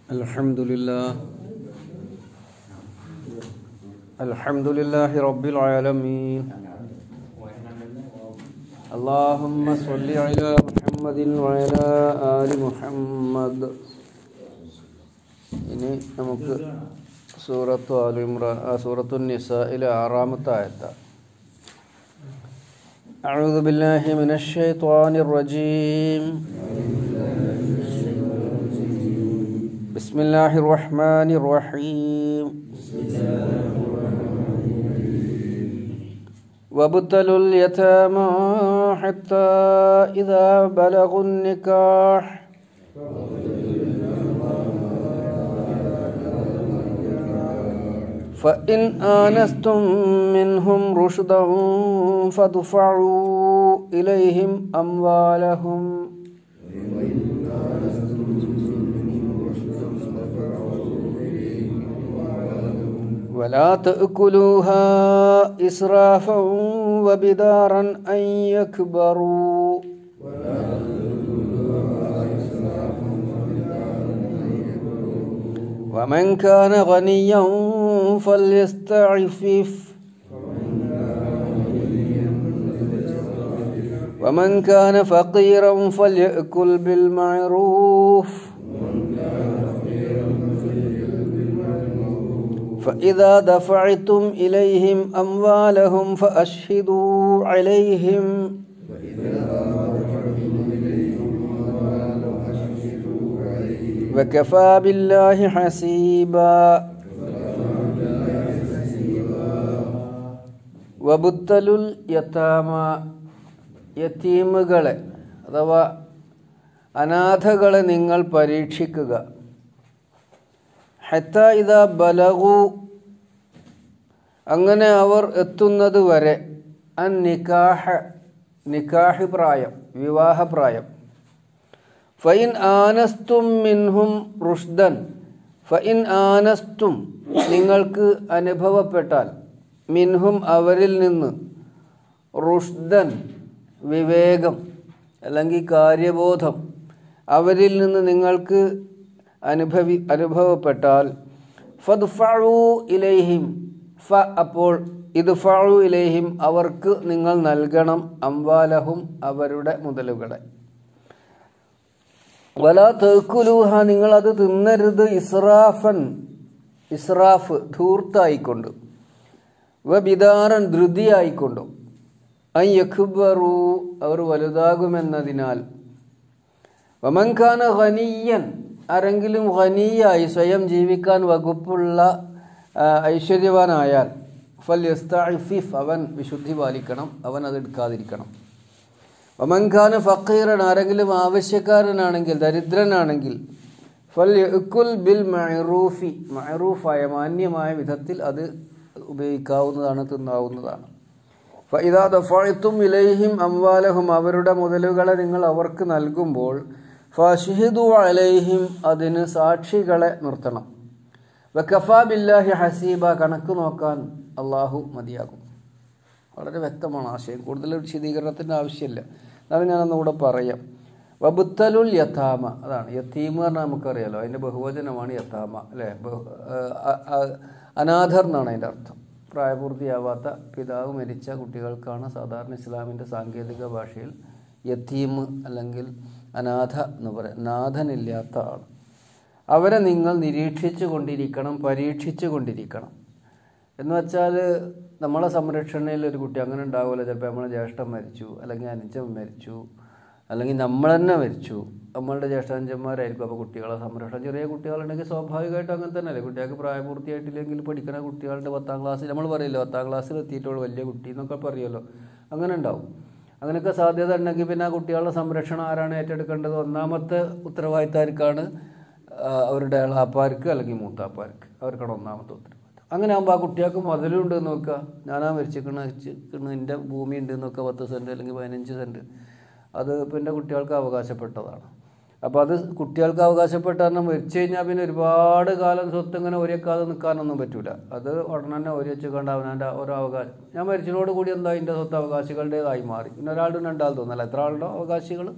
الحمد لله الحمد لله رب العالمين اللهم صل على محمد وعلى آل محمد ഇനി നമുക്ക് സൂറത്തു അലിമ്ര സൂറത്തു നിസയിലെ ആറാമത്തെ ആയത്താണ് أعوذ بالله من الشيطان الرجيم بسم الله الرحمن الرحيم وابتلوا اليتامى حتى إذا بلغوا النكاح فإن آنستم منهم رشدا فادفعوا إليهم أموالهم ولا تأكلوها إسرافا وبدارا أن يكبروا ومن كان غنيا فليستعفف ومن كان فقيرا فليأكل بالمعروف فإذا دفعتم إليهم أموالهم فأشهدوا عليهم وكفى بالله حسيبا വബുത്തലുൽ യത്താമ യത്തീമുകളെ അഥവാ അനാഥകളെ നിങ്ങൾ പരീക്ഷിക്കുക ഹത്ത ഇത ബലകു അങ്ങനെ അവർ എത്തുന്നത് വരെ അൻ നിക്കാഹ നിക്കാഹ് പ്രായം വിവാഹപ്രായം ഫൈൻ ആനസ്തും മിൻഹും റുഷ്ദൻ ഫൈൻ ആനസ്തും നിങ്ങൾക്ക് അനുഭവപ്പെട്ടാൽ മിൻഹും അവരിൽ നിന്ന് റുഷ്ദൻ വിവേകം അല്ലെങ്കിൽ കാര്യബോധം അവരിൽ നിന്ന് നിങ്ങൾക്ക് അനുഭവി അനുഭവപ്പെട്ടാൽ ഫദ്ഫു ഇലൈഹിം ഫ അപ്പോൾ ഇത് ഫു ഇലൈഹിം അവർക്ക് നിങ്ങൾ നൽകണം അംവാലഹും അവരുടെ മുതലുകളെ വല തേക്കുലൂഹ നിങ്ങൾ അത് തിന്നരുത് ഇസ്രാഫൻ ഇസ്രാഫ് ധൂർത്തായിക്കൊണ്ട് വ ബിദാറൻ ധൃതിയായിക്കൊണ്ടും അയ്യഖുബറു അവർ വലുതാകുമെന്നതിനാൽ വമൻഖാന ഖനിയൻ ആരെങ്കിലും ഖനിയായി സ്വയം ജീവിക്കാൻ വകുപ്പുള്ള ഐശ്വര്യവാനായാൽ ഫൽ യസ്തഇഫിഫ് അവൻ വിശുദ്ധി പാലിക്കണം അവൻ അത് എടുക്കാതിരിക്കണം വമൻഖാന ഫക്കീറൻ ആരെങ്കിലും ആവശ്യക്കാരനാണെങ്കിൽ ദരിദ്രനാണെങ്കിൽ ഫൽ യക്കുൽ ബിൽ മഅറൂഫി മഅറൂഫായ മാന്യമായ വിധത്തിൽ അത് ഉപയോഗിക്കാവുന്നതാണ് തിന്നാവുന്നതാണ് ഫൈദാ ദഫായത്തും ഇലൈഹിം അംവാലഹും അവരുടെ മുതലുകളെ നിങ്ങൾ അവർക്ക് നൽകുമ്പോൾ ഫഷിഹിദു അലൈഹിം അതിന് സാക്ഷികളെ നിർത്തണം വക്കഫാ ബില്ലാഹി ഹസീബ കണക്ക് നോക്കാൻ അള്ളാഹു മതിയാകും വളരെ വ്യക്തമാണ് ആശയം കൂടുതൽ വിശദീകരണത്തിൻ്റെ ആവശ്യമില്ല അത് ഞാനൊന്നുകൂടെ പറയാം വബുത്തലുൽ യഥാമ അതാണ് യത്തീം പറഞ്ഞാൽ നമുക്കറിയാലോ അതിൻ്റെ ബഹുവചനമാണ് യഥാമ അല്ലേ അനാഥർ എന്നാണ് അതിൻ്റെ അർത്ഥം പ്രായപൂർത്തിയാവാത്ത പിതാവ് മരിച്ച കുട്ടികൾക്കാണ് സാധാരണ ഇസ്ലാമിൻ്റെ സാങ്കേതിക ഭാഷയിൽ യത്തീം അല്ലെങ്കിൽ അനാഥ എന്ന് പറയാം നാഥനില്ലാത്ത ആൾ അവരെ നിങ്ങൾ നിരീക്ഷിച്ചു കൊണ്ടിരിക്കണം പരീക്ഷിച്ചു കൊണ്ടിരിക്കണം എന്ന് വെച്ചാൽ നമ്മളെ സംരക്ഷണയിൽ ഒരു കുട്ടി അങ്ങനെ ഉണ്ടാവില്ല ചിലപ്പോൾ നമ്മളെ ജ്യേഷ്ഠൻ മരിച്ചു അല്ലെങ്കിൽ അനുജൻ മരിച്ചു അല്ലെങ്കിൽ നമ്മൾ തന്നെ മരിച്ചു നമ്മളുടെ ജ്യേഷ്ഠാഞ്ചന്മാരായിരിക്കും അപ്പോൾ കുട്ടികളെ സംരക്ഷണം ചെറിയ കുട്ടികളുണ്ടെങ്കിൽ സ്വാഭാവികമായിട്ടും അങ്ങനെ തന്നെയല്ലേ കുട്ടികൾക്ക് പ്രായപൂർത്തിയായിട്ടില്ലെങ്കിൽ പഠിക്കുന്ന കുട്ടികളുടെ പത്താം ക്ലാസ്സിൽ നമ്മൾ പറയില്ലോ പത്താം ക്ലാസ്സിൽ എത്തിയിട്ടുള്ള വലിയ കുട്ടി എന്നൊക്കെ പറയുമല്ലോ അങ്ങനെ ഉണ്ടാവും അങ്ങനെയൊക്കെ സാധ്യത ഉണ്ടെങ്കിൽ പിന്നെ ആ കുട്ടികളുടെ സംരക്ഷണം ആരാണ് ഏറ്റെടുക്കേണ്ടത് ഒന്നാമത്തെ ഉത്തരവാദിത്തമാർക്കാണ് അവരുടെ ഇളാപ്പാർക്ക് അല്ലെങ്കിൽ മൂത്താപ്പാർക്ക് അവർക്കാണ് ഒന്നാമത്തെ ഉത്തരവാദിത്തം അങ്ങനെ ആകുമ്പോൾ ആ കുട്ടികൾക്ക് മുതലുണ്ട് എന്ന് നോക്കുക ഞാനാ മരിച്ചിക്കണ എൻ്റെ ഭൂമി ഉണ്ട് എന്നൊക്കെ പത്ത് സെൻറ്റ് അല്ലെങ്കിൽ പതിനഞ്ച് സെൻറ്റ് അത് പിന്നെ കുട്ടികൾക്ക് അവകാശപ്പെട്ടതാണ് അപ്പോൾ അത് കുട്ടികൾക്ക് അവകാശപ്പെട്ട കാരണം മരിച്ചു കഴിഞ്ഞാൽ പിന്നെ ഒരുപാട് കാലം സ്വത്ത് ഇങ്ങനെ ഒരേക്കാതെ നിൽക്കാനൊന്നും പറ്റൂല അത് ഉടനെ തന്നെ ഒരു വെച്ചുകൊണ്ട് അവനവൻ്റെ ഓരോ അവകാശം ഞാൻ മരിച്ചതിനോട് കൂടി എന്താ അതിൻ്റെ സ്വത്ത് അവകാശികളുടേതായി മാറി പിന്നെ ഒരാളുടെ രണ്ടാൾ തോന്നല്ല എത്ര ആളുണ്ടോ അവകാശികൾ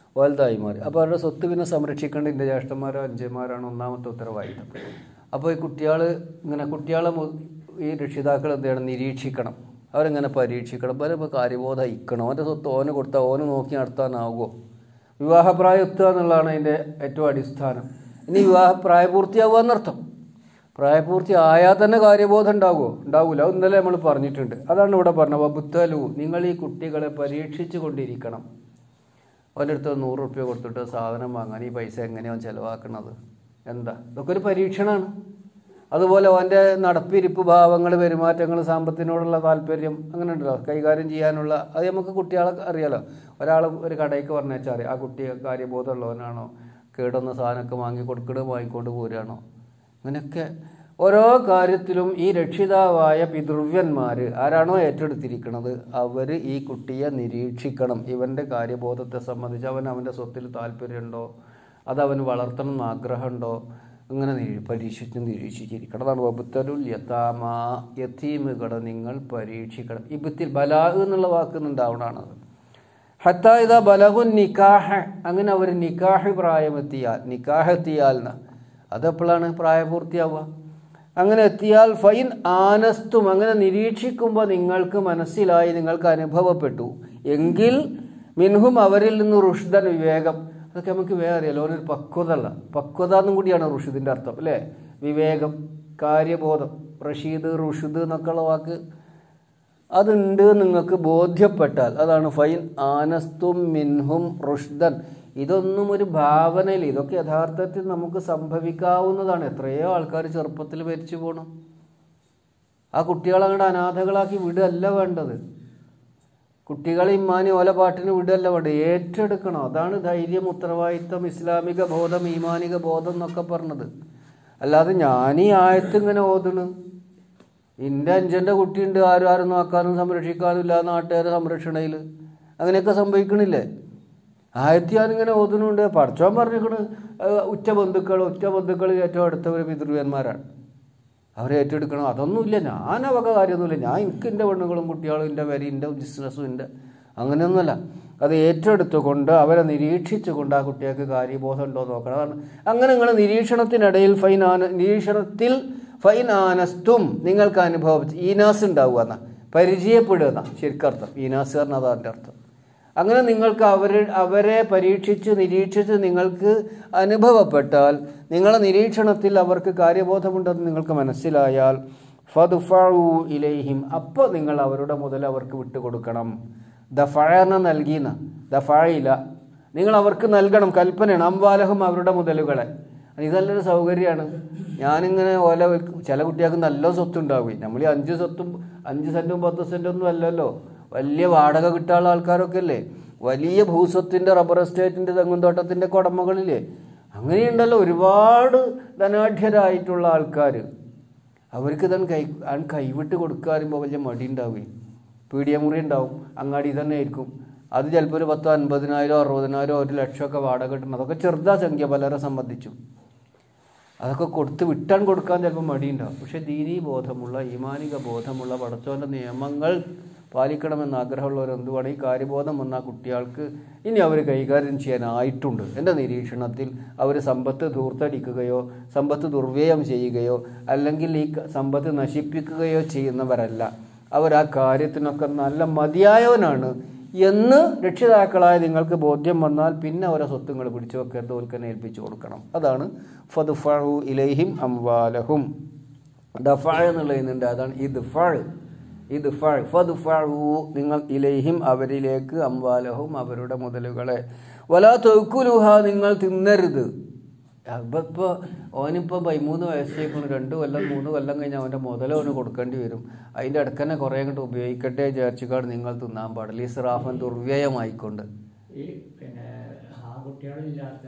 വലുതായി മാറി അപ്പോൾ അവരുടെ സ്വത്ത് പിന്നെ സംരക്ഷിക്കേണ്ട എൻ്റെ ജ്യേഷ്ഠന്മാരോ അഞ്ചന്മാരാണ് ഒന്നാമത്തെ ഉത്തരവാദിത്തം അപ്പോൾ ഈ കുട്ടികൾ ഇങ്ങനെ കുട്ടികളെ മു- ഈ രക്ഷിതാക്കൾ എന്ത് ചെയ്യണം നിരീക്ഷിക്കണം അവരെങ്ങനെ പരീക്ഷിക്കണം അവരിപ്പോൾ കാര്യബോധം ഇക്കണം അവൻ്റെ സ്വത്ത് ഓന് കൊടുത്താൽ ഓന് നോക്കി നടത്താനാവുമോ വിവാഹപ്രായം എത്തുക എന്നുള്ളതാണ് അതിൻ്റെ ഏറ്റവും അടിസ്ഥാനം ഇനി വിവാഹ പ്രായപൂർത്തിയാവുക എന്നർത്ഥം പ്രായപൂർത്തി ആയാൽ തന്നെ കാര്യബോധം ഉണ്ടാവുമോ ഉണ്ടാവില്ല അത് ഇന്നലെ നമ്മൾ പറഞ്ഞിട്ടുണ്ട് അതാണ് ഇവിടെ പറഞ്ഞത് വബുത്തലു നിങ്ങൾ ഈ കുട്ടികളെ പരീക്ഷിച്ചു കൊണ്ടിരിക്കണം അവൻ്റെ അടുത്ത് ഒരു നൂറ് റുപ്യ കൊടുത്തിട്ട് സാധനം വാങ്ങാൻ ഈ പൈസ എങ്ങനെയാണ് ചിലവാക്കുന്നത് എന്താ ഇതൊക്കെ ഒരു പരീക്ഷണമാണ് അതുപോലെ അവൻ്റെ നടപ്പിരിപ്പ് ഭാവങ്ങൾ പെരുമാറ്റങ്ങൾ സാമ്പത്തിനോടുള്ള താല്പര്യം അങ്ങനെ ഉണ്ടല്ലോ കൈകാര്യം ചെയ്യാനുള്ള അത് നമുക്ക് കുട്ടികളെ അറിയാലോ ഒരാൾ ഒരു കടയ്ക്ക് പറഞ്ഞാൽ അറിയാം ആ കുട്ടി കാര്യബോധമുള്ളവനാണോ കേടുന്ന സാധനമൊക്കെ വാങ്ങി കൊടുക്കണോ വാങ്ങിക്കൊണ്ട് പോരുകയാണോ അങ്ങനെയൊക്കെ ഓരോ കാര്യത്തിലും ഈ രക്ഷിതാവായ പിതൃവ്യന്മാർ ആരാണോ ഏറ്റെടുത്തിരിക്കുന്നത് അവർ ഈ കുട്ടിയെ നിരീക്ഷിക്കണം ഇവൻ്റെ കാര്യബോധത്തെ സംബന്ധിച്ച് അവൻ അവൻ്റെ സ്വത്തിൽ താല്പര്യമുണ്ടോ അത് അവന് വളർത്തണം എന്ന് ആഗ്രഹമുണ്ടോ അങ്ങനെ നിരീ പരീക്ഷിച്ച് നിരീക്ഷിച്ചിരിക്കണം അതാണ് വബുത്തലുൽ യത്താമ യത്തീമുകളെ നിങ്ങൾ പരീക്ഷിക്കണം ഇബത്തിൽ ബലാഹ് എന്നുള്ള വാക്കുന്നുണ്ടാവണത് ഹത്ത ഇതാ ബലഹു നിക്കാഹ് അങ്ങനെ അവർ നിക്കാഹ് പ്രായമെത്തിയാൽ നിക്കാഹ് എത്തിയാൽ എന്ന് അതെപ്പോഴാണ് പ്രായപൂർത്തിയാവുക അങ്ങനെ എത്തിയാൽ ഫൈൻ ആനസ്തും അങ്ങനെ നിരീക്ഷിക്കുമ്പോൾ നിങ്ങൾക്ക് മനസ്സിലായി നിങ്ങൾക്ക് അനുഭവപ്പെട്ടു എങ്കിൽ മിൻഹും അവരിൽ നിന്ന് റുഷ്ദൻ വിവേകം അതൊക്കെ നമുക്ക് വേറെ അറിയാലോ ഒരു പക്വത അല്ല പക്വത എന്നും കൂടിയാണ് റുഷിദിൻ്റെ അർത്ഥം അല്ലേ വിവേകം കാര്യബോധം റഷീദ് റുഷിദ് എന്നൊക്കെയുള്ള വാക്ക് അതുണ്ട് നിങ്ങൾക്ക് ബോധ്യപ്പെട്ടാൽ അതാണ് ഫൈൻ ആനസ്തും മിൻഹും റുഷ്ദൻ ഇതൊന്നും ഒരു ഭാവനയിൽ ഇതൊക്കെ യഥാർത്ഥത്തിൽ നമുക്ക് സംഭവിക്കാവുന്നതാണ് എത്രയോ ആൾക്കാർ ചെറുപ്പത്തിൽ മരിച്ചു പോകണം ആ കുട്ടികളെ അങ്ങോട്ട് അനാഥകളാക്കി വിടുകയല്ല വേണ്ടത് കുട്ടികളെ ഇമ്മാനി ഓല പാട്ടിന് വിടുകയല്ല വേണ്ടത് ഏറ്റെടുക്കണം അതാണ് ധൈര്യം ഉത്തരവാദിത്വം ഇസ്ലാമിക ബോധം ഈമാനിക ബോധം എന്നൊക്കെ പറഞ്ഞത് അല്ലാതെ ഞാൻ ഈ ആയത്ത് ഇങ്ങനെ ഓതണ് എൻ്റെ അഞ്ചൻ്റെ കുട്ടിയുണ്ട് ആരും ആരും നോക്കാനും സംരക്ഷിക്കാനും ഇല്ല നാട്ടുകാരെ സംരക്ഷണയിൽ അങ്ങനെയൊക്കെ സംഭവിക്കണില്ലേ ആയത്തി ഞാനിങ്ങനെ ഓതുന്നുണ്ട് പഠിച്ചോൻ പറഞ്ഞിരിക്കണ് ഉറ്റ ബന്ധുക്കൾ ഉറ്റ ബന്ധുക്കൾ ഏറ്റവും അടുത്തവർ പിതൃവ്യന്മാരാണ് അവരെ ഏറ്റെടുക്കണം അതൊന്നുമില്ല ഞാൻ അവക കാര്യമൊന്നുമില്ല ഞാൻ എനിക്ക് എൻ്റെ പെണ്ണുങ്ങളും കുട്ടികളും എൻ്റെ വരി എൻ്റെ ബിസിനസ്സും എൻ്റെ അങ്ങനെയൊന്നുമല്ല അത് ഏറ്റെടുത്തുകൊണ്ട് അവരെ നിരീക്ഷിച്ചുകൊണ്ട് ആ കുട്ടികൾക്ക് കാര്യബോധം ഉണ്ടോ എന്ന് നോക്കണം അതാണ് അങ്ങനെ നിങ്ങൾ നിരീക്ഷണത്തിനിടയിൽ ഫൈൻ ആന നിരീക്ഷണത്തിൽ ഫൈൻ ആനസ്തും നിങ്ങൾക്ക് അനുഭവിച്ച് ഈനാസ് ഉണ്ടാവുക എന്നാ പരിചയപ്പെടുക എന്നാ ശരിക്കർത്ഥം ഈനാസ് പറഞ്ഞാൽ അതാണ് അർത്ഥം അങ്ങനെ നിങ്ങൾക്ക് അവർ അവരെ പരീക്ഷിച്ച് നിരീക്ഷിച്ച് നിങ്ങൾക്ക് അനുഭവപ്പെട്ടാൽ നിങ്ങളുടെ നിരീക്ഷണത്തിൽ അവർക്ക് കാര്യബോധമുണ്ടെന്ന് നിങ്ങൾക്ക് മനസ്സിലായാൽ ഫതുഫു ഇലൈഹിം അപ്പോൾ നിങ്ങൾ അവരുടെ മുതൽ അവർക്ക് വിട്ടുകൊടുക്കണം ദഫഴന നൽകിയെന്ന് ദഫായില്ല നിങ്ങൾ അവർക്ക് നൽകണം കൽപ്പനയാണ് അംവാലഹും അവരുടെ മുതലുകളെ ഇതല്ലൊരു സൗകര്യമാണ് ഞാനിങ്ങനെ ഓല വിൽക്കും. ചില കുട്ടികൾക്ക് നല്ല സ്വത്തുണ്ടാവുകയും നമ്മൾ ഈ അഞ്ച് സ്വത്തും അഞ്ച് സെൻറ്റും പത്ത് സെൻറ്റും ഒന്നും അല്ലല്ലോ വലിയ വാടക കിട്ടാനുള്ള ആൾക്കാരൊക്കെ അല്ലേ വലിയ ഭൂസ്വത്തിൻ്റെ റബ്ബർ എസ്റ്റേറ്റിൻ്റെ തെങ്ങുംതോട്ടത്തിൻ്റെ കുടമകളില്ലേ അങ്ങനെയുണ്ടല്ലോ ഒരുപാട് ധനാഢ്യരായിട്ടുള്ള ആൾക്കാർ അവർക്ക് ഇതാണ് കൈ ആണ് കൈവിട്ട് കൊടുക്കാറുമ്പോൾ വലിയ മടി ഉണ്ടാവുകയും പീഡിയ മുറി ഉണ്ടാവും അങ്ങാടി തന്നെ ആയിരിക്കും അത് ചിലപ്പോൾ ഒരു പത്തോ അൻപതിനായിരം അറുപതിനായിരം ഒരു ലക്ഷമൊക്കെ വാടക കിട്ടണം അതൊക്കെ ചെറുതാ സംഖ്യ പലരെ സംബന്ധിച്ചു അതൊക്കെ കൊടുത്ത് വിട്ടാൻ കൊടുക്കാൻ ചിലപ്പോൾ മടിയുണ്ടാവും പക്ഷെ ദീനീ ബോധമുള്ള ഈമാനിക ബോധമുള്ള പടച്ചോൻ്റെ നിയമങ്ങൾ പാലിക്കണമെന്ന് ആഗ്രഹമുള്ളവർ എന്തുവാണ് ഈ കാര്യബോധം വന്ന ആ കുട്ടികൾക്ക് ഇനി അവർ കൈകാര്യം ചെയ്യാനായിട്ടുണ്ട് എൻ്റെ നിരീക്ഷണത്തിൽ അവർ സമ്പത്ത് ധൂർത്തടിക്കുകയോ സമ്പത്ത് ദുർവ്യയം ചെയ്യുകയോ അല്ലെങ്കിൽ ഈ ക- സമ്പത്ത് നശിപ്പിക്കുകയോ ചെയ്യുന്നവരല്ല അവർ ആ കാര്യത്തിനൊക്കെ നല്ല മതിയായവനാണ് എന്ന് രക്ഷിതാക്കളായ നിങ്ങൾക്ക് ബോധ്യം വന്നാൽ പിന്നെ അവരെ സ്വത്തുങ്ങൾ പിടിച്ചു വെക്കരുത് ഓൽക്കന്നെ ഏൽപ്പിച്ചു കൊടുക്കണം അതാണ് ഫതുഫു ഇലൈഹിം അംവാലഹും ദഫ എന്നുള്ളതിനുണ്ട് അതാണ് ഇത് ഫഴ് ഇത് ഫഴ് ഫതുഫു നിങ്ങൾ ഇലൈഹിം അവരിലേക്ക് അംവാലഹും അവരുടെ മുതലുകളെ വലാ തൊക്കുലുഹ നിങ്ങൾ തിന്നരുത് അപ്പോൾ ഓനിപ്പോൾ പതിമൂന്ന് വയസ്സേക്കുന്നു രണ്ട് കൊല്ലം മൂന്ന് കൊല്ലം കഴിഞ്ഞാൽ അവൻ്റെ മുതൽ അവന് കൊടുക്കേണ്ടി വരും അതിൻ്റെ ഇടയ്ക്ക് തന്നെ കുറേ അങ്ങോട്ട് ഉപയോഗിക്കട്ടെ വിചാരിച്ചുകാട് നിങ്ങൾ തിന്നാൻ പാടില്ല ഈ സ്രാഫൻ ദുർവ്യയമായിക്കൊണ്ട് ഈ പിന്നെ ആൺകുട്ടികളില്ലാത്ത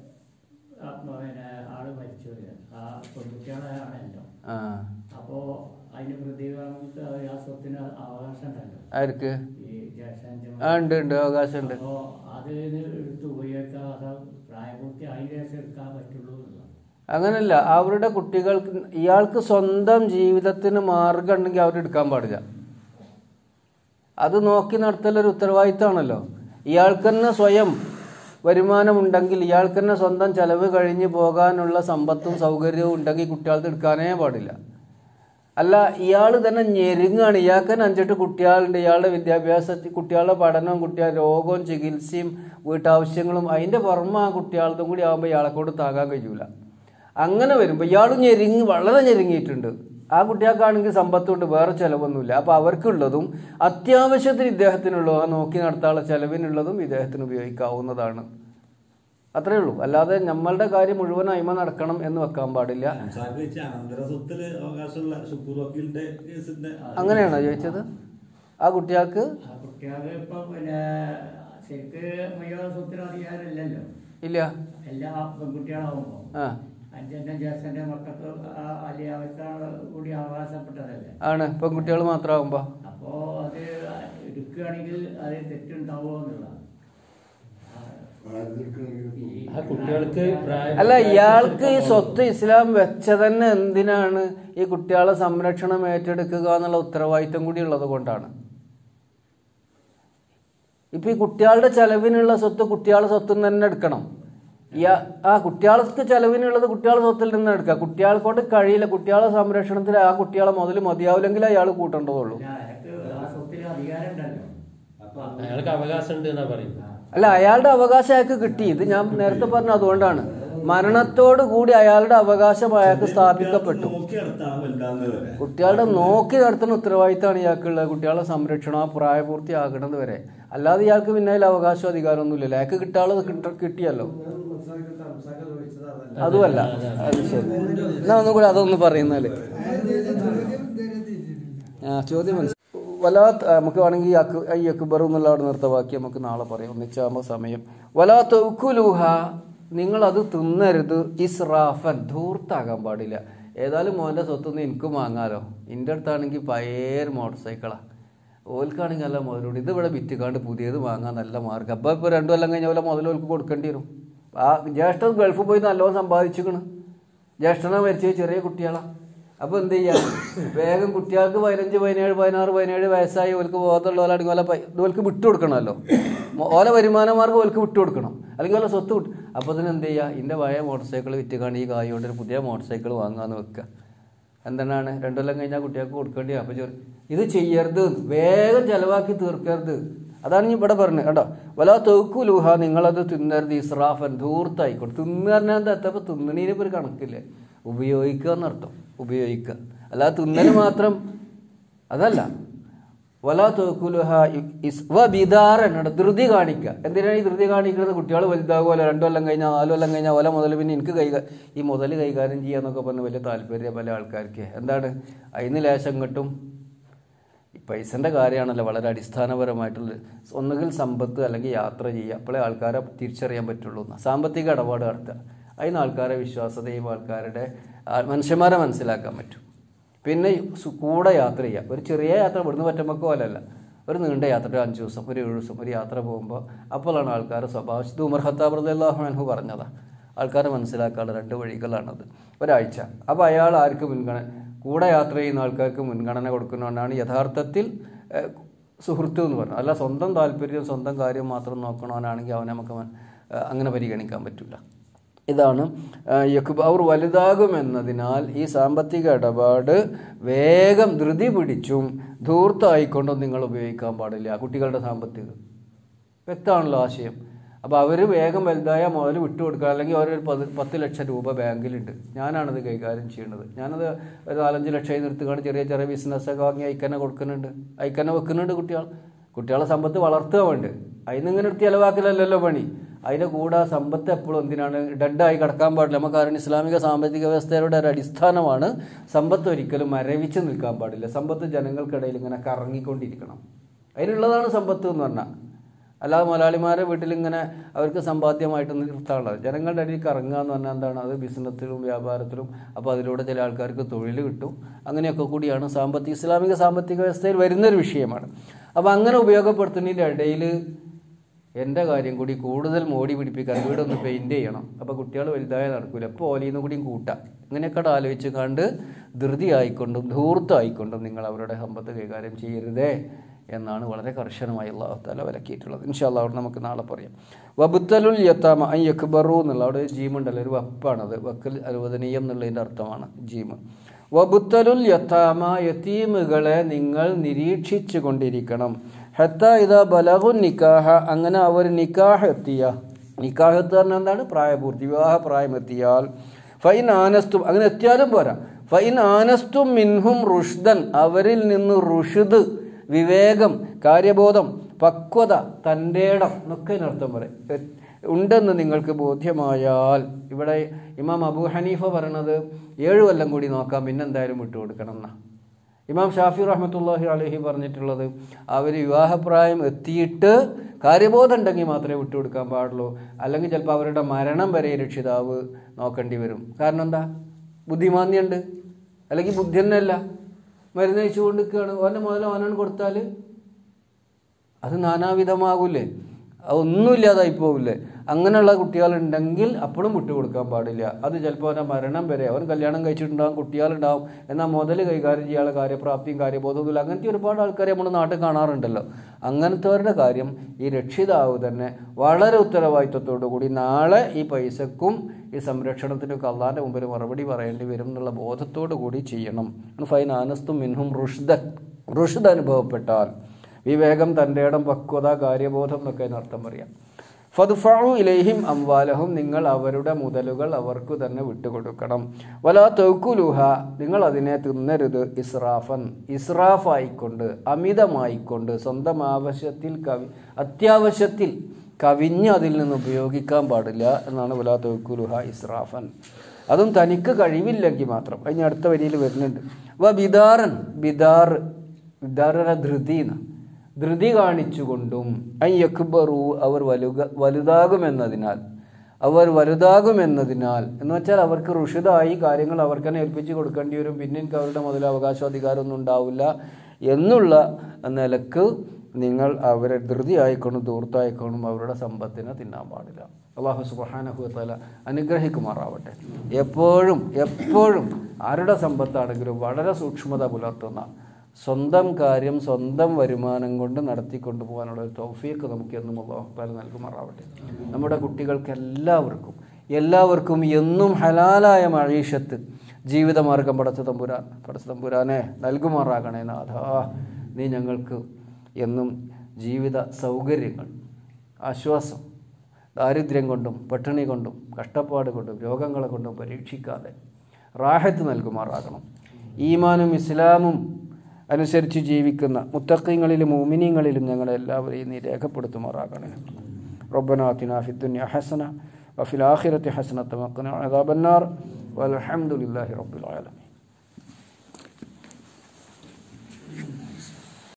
ആ, പിന്നെ ആള് മരിച്ചു ആ പെൺകുട്ടികളാണല്ലോ ആ അപ്പോ അതിന് പ്രതികരണങ്ങൾക്ക് ആ സ്വത്തിന് അവകാശം ഉണ്ടല്ലോ ആർക്ക് ഈ ജ്യേഷ്ഠാഞ്ചന്മാർ. ആ ഉണ്ട് ഉണ്ട് അവകാശമുണ്ട് അപ്പോ അത് ഇത് എടുത്ത് ഉപയോഗിക്കാൻ അത് പ്രായപൂർത്തി അതിന് ശേഷം എടുക്കാൻ പറ്റുള്ളൂ എന്നുള്ളതാണ്. അങ്ങനല്ല അവരുടെ കുട്ടികൾക്ക് ഇയാൾക്ക് സ്വന്തം ജീവിതത്തിന് മാർഗം ഉണ്ടെങ്കിൽ അവരെടുക്കാൻ പാടില്ല അത് നോക്കി നടത്തലൊരു ഉത്തരവാദിത്തമാണല്ലോ ഇയാൾക്ക് തന്നെ സ്വയം വരുമാനമുണ്ടെങ്കിൽ ഇയാൾക്ക് തന്നെ സ്വന്തം ചെലവ് കഴിഞ്ഞ് പോകാനുള്ള സമ്പത്തും സൗകര്യവും ഉണ്ടെങ്കിൽ കുട്ടികൾക്ക് എടുക്കാനേ പാടില്ല അല്ല ഇയാൾ തന്നെ ഞെരുങ്ങാണ് ഇയാൾക്ക് തന്നെ അഞ്ചെട്ട് കുട്ടികളുണ്ട് ഇയാളുടെ വിദ്യാഭ്യാസത്തിൽ കുട്ടികളുടെ പഠനവും കുട്ടികളുടെ രോഗവും ചികിത്സയും വീട്ടാവശ്യങ്ങളും അതിൻ്റെ പുറമെ ആ കുട്ടികളുടെ കൂടി ആകുമ്പോൾ ഇയാളെ കൊണ്ട് താങ്ങാൻ കഴിയൂല അങ്ങനെ വരുമ്പോൾ ഇയാൾ ഞെരുങ്ങി വളരെ ഞെരുങ്ങിയിട്ടുണ്ട് ആ കുട്ടികൾക്കാണെങ്കിൽ സമ്പത്തുണ്ട് വേറെ ചിലവൊന്നുമില്ല അപ്പോൾ അവർക്കുള്ളതും അത്യാവശ്യത്തിന് ഇദ്ദേഹത്തിനുള്ളതും ആ നോക്കി നടത്താനുള്ള ചിലവിനുള്ളതും ഇദ്ദേഹത്തിന് ഉപയോഗിക്കാവുന്നതാണ് അത്രേ ഉള്ളൂ അല്ലാതെ നമ്മളുടെ കാര്യം മുഴുവൻ അയിമ നടക്കണം എന്ന് വെക്കാൻ പാടില്ല അൻസാർക്ക് വെച്ച് അനന്തര സ്വത്തില് അവകാശമുള്ള ഷുക്കൂർ വക്കീലിന്റെ കേസിന്റെ അങ്ങനെയാണോ ചോദിച്ചത് ആ കുട്ടികൾക്ക് ആ കുട്ടികൾക്ക് ഇപ്പം പിന്നെ ശരിക്ക് മുഴുവൻ സ്വത്തിന് അധികാരമില്ലല്ലോ ഇല്ല എല്ലാ പെൺകുട്ടികളാവുമ്പോൾ ആ അഞ്ചൻ്റെ ജ്യേഷ്ഠൻ്റെ മക്കൾക്ക് ആ- അല്ലെങ്കിൽ അവർക്ക് കൂടി അവകാശപ്പെട്ടതല്ലേ ആണ് പെൺകുട്ടികൾ മാത്രമാകുമ്പോൾ അപ്പോൾ അത് എടുക്കുകയാണെങ്കിൽ അത് തെറ്റുണ്ടാവുമോ എന്നുള്ളതാണ് ആ കുട്ടികൾക്ക് പ്രായം അല്ല ഇയാൾക്ക് ഈ സ്വത്ത് ഇസ്ലാം വെച്ചതന്നെ എന്തിനാണ് ഈ കുട്ടികളെ സംരക്ഷണം ഏറ്റെടുക്കുക എന്നുള്ള ഉത്തരവാദിത്തം കൂടി ഉള്ളത് കൊണ്ടാണ് ഇപ്പൊ ഈ കുട്ടികളുടെ ചെലവിനുള്ള സ്വത്ത് കുട്ടികളെ സ്വത്തിൽ നിന്ന് തന്നെ എടുക്കണം ഇയാ- ആ കുട്ടികൾക്ക് ചെലവിനുള്ളത് കുട്ടികളെ സ്വത്തിൽ നിന്ന് എടുക്കുക കുട്ടികളെ കൊണ്ട് കഴിയില്ല കുട്ടികളെ സംരക്ഷണത്തിൽ ആ കുട്ടികളെ മുതൽ മതിയാവില്ലെങ്കിൽ അയാൾ കൂട്ടേണ്ടതുള്ളൂ പിന്നെ അയാൾക്ക് ആ സ്വത്തിന് അധികാരം ഉണ്ടല്ലോ അപ്പൊ അയാൾക്ക് അവകാശം ഉണ്ട് എന്നാ പറയുന്നത് അല്ല അയാളുടെ അവകാശം അയാൾക്ക് കിട്ടി ഇത് ഞാൻ നേരത്തെ പറഞ്ഞ അതുകൊണ്ടാണ് മരണത്തോടു കൂടി അയാളുടെ അവകാശം അയാൾക്ക് സ്ഥാപിക്കപ്പെട്ടു നോക്കി നടത്താണ് വലുതാകുന്നത് വരെ കുട്ടികളുടെ നോക്കി നടത്തുന്ന ഉത്തരവാദിത്തമാണ് ഇയാൾക്കുള്ളത് കുട്ടികളെ സംരക്ഷണം ആ പ്രായപൂർത്തിയാകണത് വരെ അല്ലാതെ ഇയാൾക്ക് പിന്നെ അതിൽ അവകാശം അധികാരമൊന്നുമില്ലല്ലോ അയാൾക്ക് കിട്ടാനുള്ളത് കിട്ട കിട്ടിയല്ലോ അതുമല്ല അത് ശരി എന്നാ ഒന്നും കൂടി അതൊന്ന് പറയുന്നാല് ആ ചോദ്യം മനസ്സിലായി വലാത്ത് ആ, നമുക്ക് വേണമെങ്കിൽ ഈ അക്ക് ഈ അക്ബർ എന്നുള്ള അവിടെ നിർത്ത ബാക്കി നമുക്ക് നാളെ പറയാം ഒന്നിച്ചാകുമ്പോൾ സമയം വലാ തൊക്കുലൂഹ നിങ്ങളത് തിന്നരുത് ഇസ്രാഫൻ ധൂർത്താകാൻ പാടില്ല ഏതായാലും മോൻ്റെ സ്വത്തുനിന്ന് എനിക്കും വാങ്ങാലോ എൻ്റെ അടുത്താണെങ്കിൽ പയർ മോട്ടോർ സൈക്കിളാണ് ഓൽക്കാണെങ്കിൽ നല്ല മുതലോട് ഇത് ഇവിടെ വിറ്റുകാണ്ട് പുതിയത് വാങ്ങാൻ നല്ല മാർഗം അപ്പോൾ ഇപ്പോൾ രണ്ടു കൊല്ലം കഴിഞ്ഞ പോലെ മുതൽ ഓൽക്ക് കൊടുക്കേണ്ടി വരും ആ ജ്യേഷ്ഠൻ ഗൾഫിൽ പോയി നല്ലോണം സമ്പാദിച്ചിക്കണ് ജ്യേഷ്ഠനെ മരിച്ചത് ചെറിയ കുട്ടികളാണ് അപ്പോൾ എന്ത് ചെയ്യാം വേഗം കുട്ടികൾക്ക് പതിനഞ്ച് പതിനേഴ് പതിനാറ് പതിനേഴ് വയസ്സായി ഓൽക്ക് ബോധമുള്ളവരാണെങ്കിൽ ഓല പൈ- ഇത് ഓൽക്ക് വിട്ടു കൊടുക്കണമല്ലോ മോ- ഓല വരുമാന മാർഗ്ഗം ഓൽക്ക് വിട്ടു കൊടുക്കണം അല്ലെങ്കിൽ ഓല സ്വത്ത് വിട്ടു അപ്പോൾ അതിന് എന്ത് ചെയ്യുക ഇൻ്റെ പഴയ മോട്ടോർ സൈക്കിൾ വിറ്റുകാണ്ട് ഈ കായ് കൊണ്ട് ഒരു പുതിയ മോട്ടോർ സൈക്കിൾ വാങ്ങാന്ന് വെക്കുക എന്താണ് രണ്ടു കൊല്ലം കഴിഞ്ഞാൽ കുട്ടികൾക്ക് കൊടുക്കേണ്ടി വരും. അപ്പോൾ ചെറു ഇത് ചെയ്യരുത് വേഗം ചെലവാക്കി തീർക്കരുത് അതാണ് ഞാൻ ഇവിടെ പറഞ്ഞത് കേട്ടോ വല തോക്കുലൂഹ നിങ്ങളത് തിന്നരുത് ഇസ്രാഫൻ ധൂർത്തായിക്കോട്ടെ തിന്നു പറഞ്ഞാൽ എന്താ എത്തപ്പോൾ തിന്നണീന് ഇപ്പോൾ ഒരു കണക്കില്ലേ ഉപയോഗിക്കുക എന്നർത്ഥം ഉപയോഗിക്കുക അല്ലാതെ തിന്നൽ മാത്രം അതല്ല വല തോക്കുലുഹ ബിദാറൻ ധൃതി കാണിക്കുക എന്തിനാണ് ഈ ധൃതി കാണിക്കുന്നത് കുട്ടികൾ വലുതാകുമല്ലോ രണ്ടു കൊല്ലം കഴിഞ്ഞാൽ നാല് കൊല്ലം കഴിഞ്ഞാൽ ഓല മുതൽ പിന്നെ എനിക്ക് കൈകാ ഈ മുതൽ കൈകാര്യം ചെയ്യാന്നൊക്കെ പറഞ്ഞ് വലിയ താല്പര്യം പല ആൾക്കാർക്ക് എന്താണ് അതിന് ലേശം കിട്ടും ഈ പൈസൻ്റെ കാര്യമാണല്ലോ വളരെ അടിസ്ഥാനപരമായിട്ടുള്ളത് ഒന്നുകിൽ സമ്പത്ത് അല്ലെങ്കിൽ യാത്ര ചെയ്യുക അപ്പോഴേ ആൾക്കാരെ തിരിച്ചറിയാൻ പറ്റുള്ളൂ എന്ന്. സാമ്പത്തിക ഇടപാട് നടത്തുക അതിന് ആൾക്കാരെ വിശ്വാസതയും ആൾക്കാരുടെ ആ, മനുഷ്യന്മാരെ മനസ്സിലാക്കാൻ പറ്റും പിന്നെ സു- കൂടെ യാത്ര ചെയ്യുക ഒരു ചെറിയ യാത്ര ഇവിടുന്ന് പറ്റുമ്പോൾ പോലല്ല ഒരു നീണ്ട യാത്ര ഒരു അഞ്ച് ദിവസം ഒരു ഏഴ് ദിവസം ഒരു യാത്ര പോകുമ്പോൾ അപ്പോഴാണ് ആൾക്കാരുടെ സ്വഭാവം ഇത് ഉമർ ഖത്താബ് റളിയല്ലാഹു അൻഹു പറഞ്ഞതാണ് ആൾക്കാരെ മനസ്സിലാക്കാനുള്ള രണ്ട് വഴികളാണത് ഒരാഴ്ച അപ്പോൾ അയാൾ ആർക്ക് മുൻഗണന കൂടെ യാത്ര ചെയ്യുന്ന ആൾക്കാർക്ക് മുൻഗണന കൊടുക്കുന്നതുകൊണ്ടാണ് യഥാർത്ഥത്തിൽ ഏഹ്, സുഹൃത്ത് എന്ന് പറഞ്ഞത് അല്ല സ്വന്തം താല്പര്യം സ്വന്തം കാര്യം മാത്രം നോക്കണവനാണെങ്കിൽ അവനെ നമുക്ക് മൻ- ഏഹ്, അങ്ങനെ പരിഗണിക്കാൻ പറ്റില്ല ഇതാണ് യക്കുബ് അവർ വലുതാകുമെന്നതിനാൽ ഈ സാമ്പത്തിക ഇടപാട് വേഗം ധൃതി പിടിച്ചും ധൂർത്തായിക്കൊണ്ടും നിങ്ങൾ ഉപയോഗിക്കാൻ പാടില്ല കുട്ടികളുടെ സാമ്പത്തികം വ്യക്തമാണല്ലോ ആശയം അപ്പോൾ അവർ വേഗം വലുതായ മുതൽ വിട്ടുകൊടുക്കുക അല്ലെങ്കിൽ അവരൊരു പത് പത്ത് ലക്ഷം രൂപ ബാങ്കിലുണ്ട് ഞാനാണത് കൈകാര്യം ചെയ്യുന്നത് ഞാനത് ഒരു നാലഞ്ച് ലക്ഷം നിർത്തുകയാണ് ചെറിയ ചെറിയ ബിസിനസ്സൊക്കെ വാങ്ങി അയക്കന്നെ കൊടുക്കുന്നുണ്ട് അയക്കന്നെ വെക്കുന്നുണ്ട് കുട്ടികൾ കുട്ടികളെ സമ്പത്ത് വളർത്തുക വേണ്ട അതിനിങ്ങനെ ഒരു ചിലവാക്കലല്ലല്ലോ പണി അതിൻ്റെ കൂടെ ആ സമ്പത്ത് എപ്പോഴും എന്തിനാണ് ഡെഡായി കിടക്കാൻ പാടില്ല നമുക്ക് അറിയാം ഇസ്ലാമിക സാമ്പത്തിക വ്യവസ്ഥയുടെ ഒരു അടിസ്ഥാനമാണ് സമ്പത്ത് ഒരിക്കലും മരവിച്ച് നിൽക്കാൻ പാടില്ല സമ്പത്ത് ജനങ്ങൾക്കിടയിൽ ഇങ്ങനെ കറങ്ങിക്കൊണ്ടിരിക്കണം അതിനുള്ളതാണ് സമ്പത്ത് എന്ന് പറഞ്ഞാൽ അല്ലാതെ മലയാളിമാരെ വീട്ടിൽ ഇങ്ങനെ അവർക്ക് സമ്പാദ്യമായിട്ട് നിർത്താനുള്ളത് ജനങ്ങളുടെ ഇടയിൽ കറങ്ങുക എന്ന് പറഞ്ഞാൽ എന്താണ് അത് ബിസിനസ്സിലും വ്യാപാരത്തിലും അപ്പോൾ അതിലൂടെ ചില ആൾക്കാർക്ക് തൊഴിൽ കിട്ടും അങ്ങനെയൊക്കെ കൂടിയാണ് സാമ്പത്തിക ഇസ്ലാമിക സാമ്പത്തിക വ്യവസ്ഥയിൽ വരുന്നൊരു വിഷയമാണ് അപ്പോൾ അങ്ങനെ ഉപയോഗപ്പെടുത്തുന്നതിൻ്റെ ഇടയിൽ എൻ്റെ കാര്യം കൂടി കൂടുതൽ മോടി പിടിപ്പിക്കാൻ വീടൊന്ന് പെയിൻറ് ചെയ്യണം അപ്പോൾ കുട്ടികൾ വലുതായ നടക്കില്ല അപ്പോൾ ഓലിന്ന് കൂടിയും കൂട്ടാം ഇങ്ങനെയൊക്കെ ആലോചിച്ച് കണ്ട് ധൃതി ആയിക്കൊണ്ടും ധൂർത്തായിക്കൊണ്ടും നിങ്ങൾ അവരുടെ സമ്പത്ത് കൈകാര്യം ചെയ്യരുതേ എന്നാണ് വളരെ കർശനമായി അള്ളാഹു താല വിലക്കിയിട്ടുള്ളത് ഇൻഷാല്ല അവിടെ നമുക്ക് നാളെ പറയാം വബുത്തലുൽ യത്താമ ഐ യക്ബറു എന്നുള്ള അവിടെ ഒരു ജീമുണ്ടല്ലോ ഒരു വപ്പാണത് വക്കൽ അനുവദനീയം എന്നുള്ളതിൻ്റെ അർത്ഥമാണ് ജീമ് വബുത്തലുൽ യത്താമ യത്തീമുകളെ നിങ്ങൾ നിരീക്ഷിച്ചു കൊണ്ടിരിക്കണം ഹത്ത ഇതാ ബലഹു നിക്കാഹ അങ്ങനെ അവർ നിക്കാഹ് എത്തിയ നിക്കാഹ് എത്തുക പറഞ്ഞാൽ എന്താണ് പ്രായപൂർത്തി വിവാഹ പ്രായം എത്തിയാൽ ഫൈൻ ആനസ്തും അങ്ങനെ എത്തിയാലും പോരാ ഫൈൻ ആനസ്തും മിൻഹും റുഷ്ദൻ അവരിൽ നിന്ന് റുഷിദ് വിവേകം കാര്യബോധം പക്വത തൻ്റെ ഇടം എന്നൊക്കെ അതിനർത്ഥം പറയും എ- ഉണ്ടെന്ന് നിങ്ങൾക്ക് ബോധ്യമായാൽ ഇവിടെ ഇമാം അബൂ ഹനീഫ പറയണത് ഏഴ് കൊല്ലം കൂടി നോക്കാം പിന്നെ എന്തായാലും വിട്ടുകൊടുക്കണം എന്നാ ഇമാം ഷാഫി റഹ്മത്തുള്ളാഹി അലഹി പറഞ്ഞിട്ടുള്ളത് അവർ വിവാഹപ്രായം എത്തിയിട്ട് കാര്യബോധം ഉണ്ടെങ്കിൽ മാത്രമേ വിട്ടുകൊടുക്കാൻ പാടുള്ളൂ അല്ലെങ്കിൽ ചിലപ്പോൾ അവരുടെ മരണം വരെ രക്ഷിതാവ് നോക്കേണ്ടി വരും കാരണം എന്താ ബുദ്ധിമാന്യമുണ്ട് അല്ലെങ്കിൽ ബുദ്ധി തന്നെയല്ല മരുന്ന് കഴിച്ചു കൊണ്ടിരിക്കുകയാണ് ഓൻ്റെ മുതൽ ഓനാണ് കൊടുത്താൽ അത് നാനാവിധമാകൂലേ അതൊന്നുമില്ലാതായി പോകില്ലേ അങ്ങനെയുള്ള കുട്ടികളുണ്ടെങ്കിൽ അപ്പോഴും വിട്ടുകൊടുക്കാൻ പാടില്ല അത് ചിലപ്പോൾ അവൻ്റെ മരണം വരെ അവൻ കല്യാണം കഴിച്ചിട്ടുണ്ടാകും കുട്ടികളുണ്ടാവും എന്നാൽ മുതൽ കൈകാര്യം ചെയ്യാനുള്ള കാര്യപ്രാപ്തിയും കാര്യബോധവുമില്ല അങ്ങനത്തെ ഒരുപാട് ആൾക്കാരെ നമ്മുടെ നാട്ടിൽ കാണാറുണ്ടല്ലോ അങ്ങനത്തെവരുടെ കാര്യം ഈ രക്ഷിതാവ് തന്നെ വളരെ ഉത്തരവാദിത്വത്തോടു കൂടി നാളെ ഈ പൈസക്കും ഈ സംരക്ഷണത്തിനൊക്കെ അള്ളാൻ്റെ മുമ്പിൽ മറുപടി പറയേണ്ടി വരും എന്നുള്ള ബോധത്തോടു കൂടി ചെയ്യണം ഫൈൻ ആനസ്തും മിൻഹും റുഷ്ദ റുഷ്ദ് അനുഭവപ്പെട്ടാൽ വിവേകം തൻ്റെ ഇടം പക്വത കാര്യബോധം എന്നൊക്കെ അതിനർത്ഥം പറയാം ഫദ്ഫു ഇലൈഹിം അംവാലഹും നിങ്ങൾ അവരുടെ മുതലുകൾ അവർക്ക് തന്നെ വിട്ടുകൊടുക്കണം വലാ തൗക്കുലുഹ നിങ്ങൾ അതിനെ തിന്നരുത് ഇസ്രാഫൻ ഇസ്രാഫായിക്കൊണ്ട് അമിതമായിക്കൊണ്ട് സ്വന്തം ആവശ്യത്തിൽ കവി അത്യാവശ്യത്തിൽ കവിഞ്ഞ് അതിൽ നിന്ന് ഉപയോഗിക്കാൻ പാടില്ല എന്നാണ് വലാ തൗക്കുലുഹ ഇസ്രാഫൻ അതും തനിക്ക് കഴിവില്ലെങ്കിൽ മാത്രം അതിന് അടുത്ത വരിയിൽ വരുന്നുണ്ട് വ ബിദാറൻ ബിദാർ ബിദാറ ധൃതി എന്ന് ധൃതി കാണിച്ചുകൊണ്ടും അയ്യക്ബറു അവർ വലുക വലുതാകുമെന്നതിനാൽ അവർ വലുതാകുമെന്നതിനാൽ എന്ന് വെച്ചാൽ അവർക്ക് ഋഷിതായി കാര്യങ്ങൾ അവർക്ക് തന്നെ ഏൽപ്പിച്ച് കൊടുക്കേണ്ടി വരും പിന്നെ എനിക്ക് അവരുടെ മുതൽ അവകാശം അധികാരമൊന്നും ഉണ്ടാവില്ല എന്നുള്ള നിലക്ക് നിങ്ങൾ അവരെ ധൃതിയായിക്കൊണ്ടും ദൂർത്തായിക്കൊണ്ടും അവരുടെ സമ്പത്തിനെ തിന്നാൻ പാടില്ല അള്ളാഹു സുബാനഹുത്തല അനുഗ്രഹിക്കുമാറാവട്ടെ എപ്പോഴും എപ്പോഴും ആരുടെ സമ്പത്താണെങ്കിലും വളരെ സൂക്ഷ്മത പുലർത്തുന്ന സ്വന്തം കാര്യം സ്വന്തം വരുമാനം കൊണ്ട് നടത്തിക്കൊണ്ടു പോകാനുള്ള ഒരു തൗഫീക്ക് നമുക്ക് എന്നും അള്ളാഹുത്താല നൽകുമാറാവട്ടെ നമ്മുടെ കുട്ടികൾക്ക് എല്ലാവർക്കും എല്ലാവർക്കും എന്നും ഹലാലായ മഴീഷത്ത് ജീവിതമാർഗം പടച്ച തമ്പുരാൻ പടച്ച തമ്പുരാനെ നൽകുമാറാകണേ നാഥാ നീ ഞങ്ങൾക്ക് എന്നും ജീവിത സൗകര്യങ്ങൾ ആശ്വാസം ദാരിദ്ര്യം കൊണ്ടും പട്ടിണി കൊണ്ടും കഷ്ടപ്പാട് കൊണ്ടും രോഗങ്ങളെ കൊണ്ടും പരീക്ഷിക്കാതെ റാഹത്ത് നൽകുമാറാകണം ഈമാനും ഇസ്ലാമും അനുസരിച്ച് ജീവിക്കുന്ന മുത്തക്കിങ്ങളിലും മോമിനിയങ്ങളിലും ഞങ്ങളെ എല്ലാവരെയും നീ രേഖപ്പെടുത്തുമാറാകണേ റബ്ബന ആതിന ഫി ദുനിയ ഹസന വഫിൽ ആഖിറതി ഹസനത വഖിന അദാബന്നാർ വൽഹംദുലില്ലാഹി റബ്ബിൽ ആലമീൻ